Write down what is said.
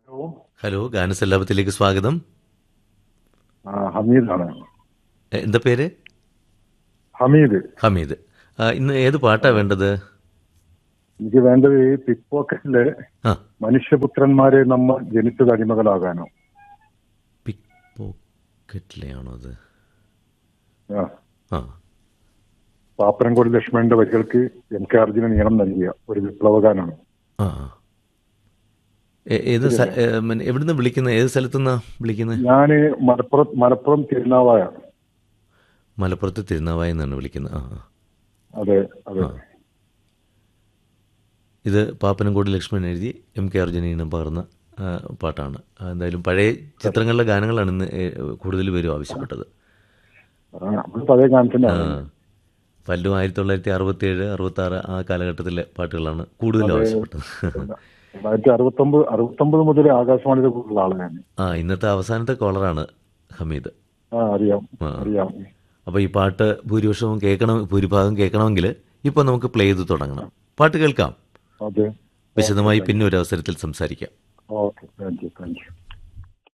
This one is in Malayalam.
ഹലോ ഹലോ ഗാനസല്ലാപത്തിലേക്ക് സ്വാഗതം ആ, ഹമീദാണ് എ, എന്താ പേര് ഹമീദ് ഹമീദ് ആ, ഇന്ന് ഏത് പാട്ടാ വേണ്ടത് എനിക്ക് വേണ്ടത് ഈ പിക് പോക്കറ്റില് ആ മനുഷ്യപുത്രന്മാരെ നമ്മൾ ജനിച്ചത് അടിമകളാകാനോ പിക് പോക്കറ്റിലെയാണോ അത് ആ, ആ പാപ്പനംകോട് ലക്ഷ്മണന്റെ വരികൾക്ക് എം കെ അർജുനൻ ഈണം നൽകിയ ഒരു വിപ്ലവഗാനാണ് ആ ആ. എ- ഏത് സ്ഥ- എ, മൻ- എവിടുന്ന് വിളിക്കുന്നത് ഏത് സ്ഥലത്തുനിന്നാ വിളിക്കുന്നത് ഞാന് മലപ്പുറം മലപ്പുറം തിരുനാവായ മലപ്പുറത്ത് തിരുനാവായി എന്നാണ് വിളിക്കുന്നത് ആ ആ. അതെ അതെ ആ. ഇത് പാപ്പനംകോട് ലക്ഷ്മൺ എഴുതി എം കെ അർജുനീനം പകർന്ന ആ, പാട്ടാണ് ആ, എന്തായാലും പഴയ ചിത്രങ്ങളിലെ ഗാനങ്ങളാണ് ഇന്ന് ഏ, കൂടുതൽ പേരും ആവശ്യപ്പെട്ടത് ആ, നമ്മള് പഴയ ഗാനം ആ തന്നെയാണ് പല്ലും ആയിരത്തി തൊള്ളായിരത്തി അറുപത്തി ഏഴ് അറുപത്തി ആറ് ആ കാലഘട്ടത്തിലെ പാട്ടുകളാണ് കൂടുതൽ ആവശ്യപ്പെട്ടത് തൊള്ളായിരത്തി അറുപത്തൊമ്പത് അറുപത്തൊമ്പത് മുതൽ ആകാശവാണിയുടെ കൂടുതൽ ആള് ഞാൻ ആ ഇന്നത്തെ അവസാനത്തെ കോളറാണ് ഹമീദ് ആ അറിയാം ആ. അറിയാം അപ്പോൾ ഈ പാട്ട് ഭൂരിപക്ഷവും കേൾക്കണം ഭൂരിഭാഗം കേൾക്കണമെങ്കിൽ ഇപ്പോൾ നമുക്ക് പ്ലേ ചെയ്ത് തുടങ്ങണം പാട്ട് കേൾക്കാം അതെ വിശദമായി പിന്നെ ഒരു അവസരത്തിൽ സംസാരിക്കാം okay thank you thank U